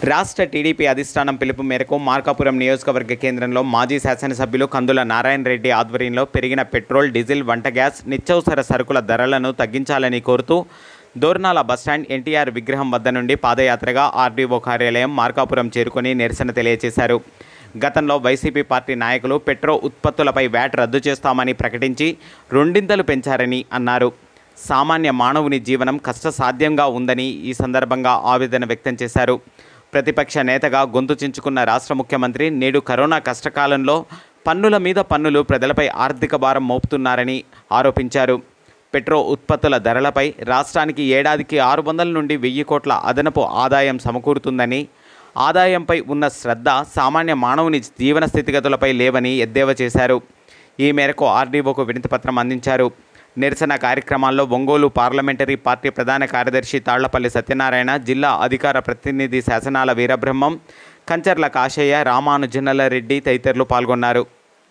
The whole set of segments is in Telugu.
రాష్ట్ర టీడీపీ అధిష్టానం పిలుపు మేరకు మార్కాపురం నియోజకవర్గ కేంద్రంలో మాజీ శాసనసభ్యులు కందుల నారాయణ రెడ్డి ఆధ్వర్యంలో పెరిగిన పెట్రోల్ డీజిల్ వంట గ్యాస్ నిత్యావసర సరుకుల ధరలను తగ్గించాలని కోరుతూ దోర్నాల బస్టాండ్ ఎన్టీఆర్ విగ్రహం వద్ద నుండి పాదయాత్రగా ఆర్డీఓ కార్యాలయం మార్కాపురం చేరుకొని నిరసన తెలియజేశారు గతంలో వైసీపీ పార్టీ నాయకులు పెట్రో ఉత్పత్తులపై వ్యాట్ రద్దు చేస్తామని ప్రకటించి రెండింతలు పెంచారని అన్నారు సామాన్య మానవుని జీవనం కష్టసాధ్యంగా ఉందని ఈ సందర్భంగా ఆవేదన వ్యక్తం చేశారు ప్రతిపక్ష నేతగా గొంతు చించుకున్న రాష్ట్ర ముఖ్యమంత్రి నేడు కరోనా కష్టకాలంలో పన్నుల మీద పన్నులు ప్రజలపై ఆర్థిక భారం మోపుతున్నారని ఆరోపించారు పెట్రో ఉత్పత్తుల ధరలపై రాష్ట్రానికి ఏడాదికి ఆరు వందల నుండి వెయ్యి కోట్ల అదనపు ఆదాయం సమకూరుతుందని ఆదాయంపై ఉన్న శ్రద్ధ సామాన్య మానవుని జీవన స్థితిగతులపై లేవని ఎద్దేవా చేశారు ఈ మేరకు ఆర్డీఓకు వినతిపత్రం అందించారు నిరసన కార్యక్రమాల్లో ఒంగోలు పార్లమెంటరీ పార్టీ ప్రధాన కార్యదర్శి తాళ్లపల్లి సత్యనారాయణ జిల్లా అధికార ప్రతినిధి శాసనాల వీరబ్రహ్మం కంచర్ల కాశయ్య రామానుజనల రెడ్డి తదితరులు పాల్గొన్నారు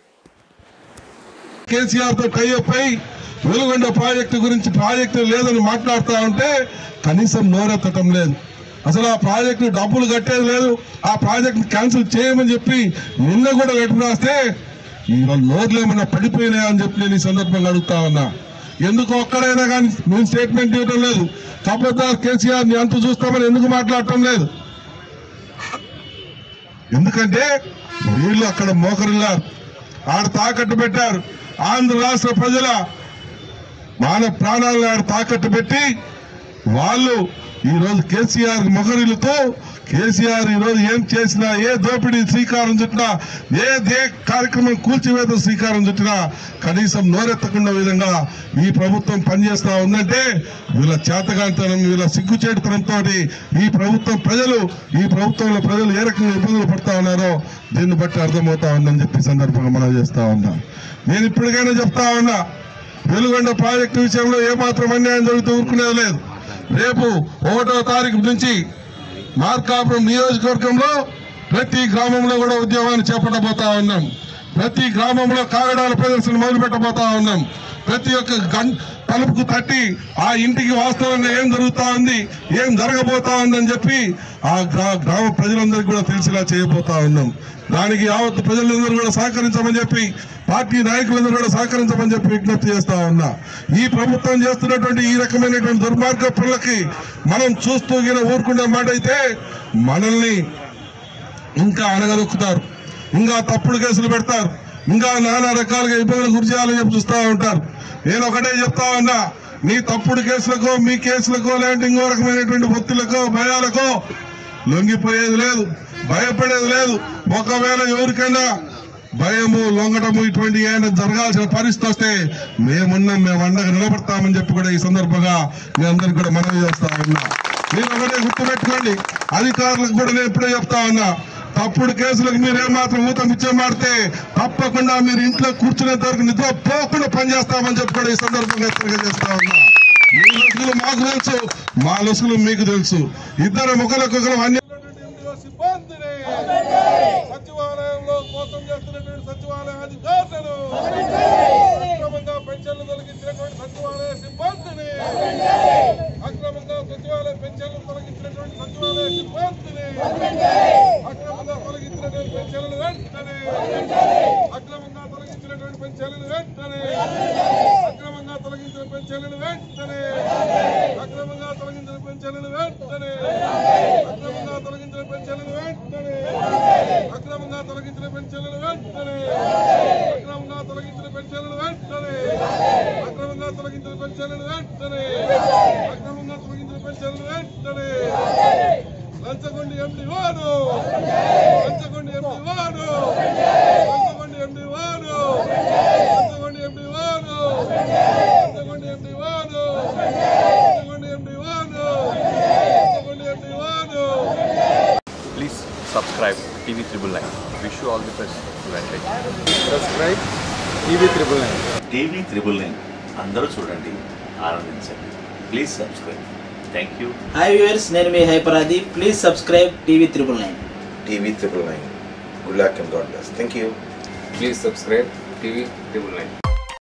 కేసీఆర్ తో టైఅప్ అయి వెలుగొండ ప్రాజెక్టు గురించి ప్రాజెక్టు లేదని మాట్లాడుతూ ఉంటే కనీసం నోరెత్తటం లేదు అసలు ఆ ప్రాజెక్టు డబ్బులు కట్టేది లేదు ఆ ప్రాజెక్ట్ క్యాన్సిల్ చేయమని చెప్పి నిన్న కూడా లెటర్ రాస్తే ఈరోజు నోర్లు ఏమన్నా పడిపోయినాయా అని చెప్పి నేను ఈ సందర్భంగా అడుగుతా ఉన్నా ఎందుకు ఒక్కడైనా కానీ మేము స్టేట్మెంట్ ఇవ్వడం లేదు కబద్దార్ కేసీఆర్ ని అంత చూస్తామని ఎందుకు మాట్లాడటం లేదు ఎందుకంటే వీళ్ళు అక్కడ మోకరిల్లారు ఆడ తాకట్టు పెట్టారు ఆంధ్ర రాష్ట్ర ప్రజల మాన ప్రాణాలను ఆడ తాకట్టు పెట్టి వాళ్ళు ఈ రోజు కేసీఆర్ మొగరిలతో కేసీఆర్ ఈ రోజు ఏం చేసినా ఏ దోపిడీ శ్రీకారం చుట్టినా ఏ దే కార్యక్రమం కూల్చివేత శ్రీకారం చుట్టినా కనీసం నోరెత్తకుండా విధంగా ఈ ప్రభుత్వం పనిచేస్తా ఉందంటే వీళ్ళ చేతగాంతనం వీళ్ళ సిగ్గుచేటుతనంతో ఈ ప్రభుత్వం ప్రజలు ఈ ప్రభుత్వంలో ప్రజలు ఏ రకంగా ఇబ్బందులు పడతా ఉన్నారో దీన్ని బట్టి అర్థమవుతా ఉందని చెప్పి ఈ సందర్భంగా మనం చేస్తా ఉన్నాం నేను ఇప్పటికైనా చెప్తా ఉన్నా వెలుగొండ ప్రాజెక్టు విషయంలో ఏమాత్రం అన్యాయం జరుగుతూ ఊరుకునేది లేదు రేపు ఒకటో తారీఖు నుంచి మార్కాపురం నియోజకవర్గంలో ప్రతి గ్రామంలో కూడా ఉద్యమాన్ని చేపట్టబోతా ఉన్నాం ప్రతి గ్రామంలో కాగడాల ప్రదర్శన మొదలు పెట్టబోతా ఉన్నాం ప్రతి ఒక్క గం తలుపుకు తట్టి ఆ ఇంటికి వాస్తవంగా ఏం జరుగుతా ఉంది ఏం జరగబోతా ఉందని చెప్పి ఆ గ్రా- గ్రామ ప్రజలందరికీ కూడా తెలిసేలా చేయబోతా ఉన్నాం దానికి యావత్ ప్రజలందరూ కూడా సహకరించమని చెప్పి పార్టీ నాయకులందరూ కూడా సహకరించమని చెప్పి విజ్ఞప్తి చేస్తా ఉన్నా ఈ ప్రభుత్వం చేస్తున్నటువంటి ఈ రకమైనటువంటి దుర్మార్గ పనులకి మనం చూస్తూ గిన ఊరుకునే మాట అయితే మనల్ని ఇంకా అనగదొక్కుతారు ఇంకా తప్పుడు కేసులు పెడతారు ఇంకా నానా రకాలుగా ఇబ్బందులు గురి చేయాలని చెప్పి చూస్తూ ఉంటారు నేను ఒకటే చెప్తా ఉన్నా మీ తప్పుడు కేసులకో మీ కేసులకో లేదంటే ఇంకో రకమైనటువంటి భక్తులకో భయాలకో లొంగిపోయేది లేదు భయపడేది లేదు ఒకవేళ ఎవరికైనా భయము లొంగటము ఇటువంటి ఏమైనా జరగాల్సిన పరిస్థితి వస్తే మేమున్నాం మేము అండగా నిలబడతామని చెప్పి కూడా ఈ సందర్భంగా మీ అందరికి కూడా మనవి చేస్తా ఉన్నా మీరు ఒకటే గుర్తుపెట్టుకోండి అధికారులకు కూడా నేను ఎప్పుడే చెప్తా ఉన్నా తప్పుడు కేసులకు మీరు ఏమాత్రం ఊతం ఇచ్చేమాడితే తప్పకుండా మీరు ఇంట్లో కూర్చునేంత వరకు నిద్ర పోకుండా పనిచేస్తామని చెప్పి కూడా ఈ సందర్భంగా హెచ్చరిక చేస్తా ఉన్నా మీ లొసుగులు మాకు తెలుసు మా లొసుగులు మీకు తెలుసు ఇద్దరు ముఖలకొకరు అన్య సిబ్బందిని సచివాలయంలో మోసం చేస్తున్నటువంటి సచివాలయ అధికారులను అక్రమంగా పెన్షన్లు తొలగించినటువంటి సచివాలయ సిబ్బందిని అక్రమంగా సచివాలయ పెన్షన్లు తొలగించినటువంటి సచివాలయ సిబ్బందిని అక్రమంగా తొలగించినటువంటి పెన్షన్లు వెంటనే అక్రమంగా తొలగించినటువంటి పెన్షన్లు వెంటనే అక్రమంగా తొలగించిన పెన్షన్లు వెంటనే అక్రమంగా తొలగించిన పెన్షన్లు వెంటనే అక్రమంగా తొలగించిన పెన్షన్లు వెంటనే అక్రమంగా తొలగించిన పెన్షన్లు వెంటనే అక్రమంగా తొలగించిన పెన్షన్లు వెంటనే అక్రమంగా తొలగించిన పెన్షన్లు వెంటనే అక్రమంగా తొలగించిన పెన్షన్లు వెంటనే లంచగొండి ఎండి వాడు లంచగొండి ఎండి వాడు లంచగొండి ఎండి వాడు లంచగొండి ఎండి వాడు లంచగొండి ఎండి వాడు లంచగొండి ఎండి వాడు లంచగొండి ఎండి వాడు Please subscribe TV Triple Nine. Wish you all the best. Advantage. Subscribe TV triple nine TV triple nine అందరూ చూడండి ఆనందించండి please subscribe thank you hi viewers నేను మీ హైపరాది please subscribe TV triple nine TV triple nine. Good luck and God bless. Thank you. Please subscribe TV triple nine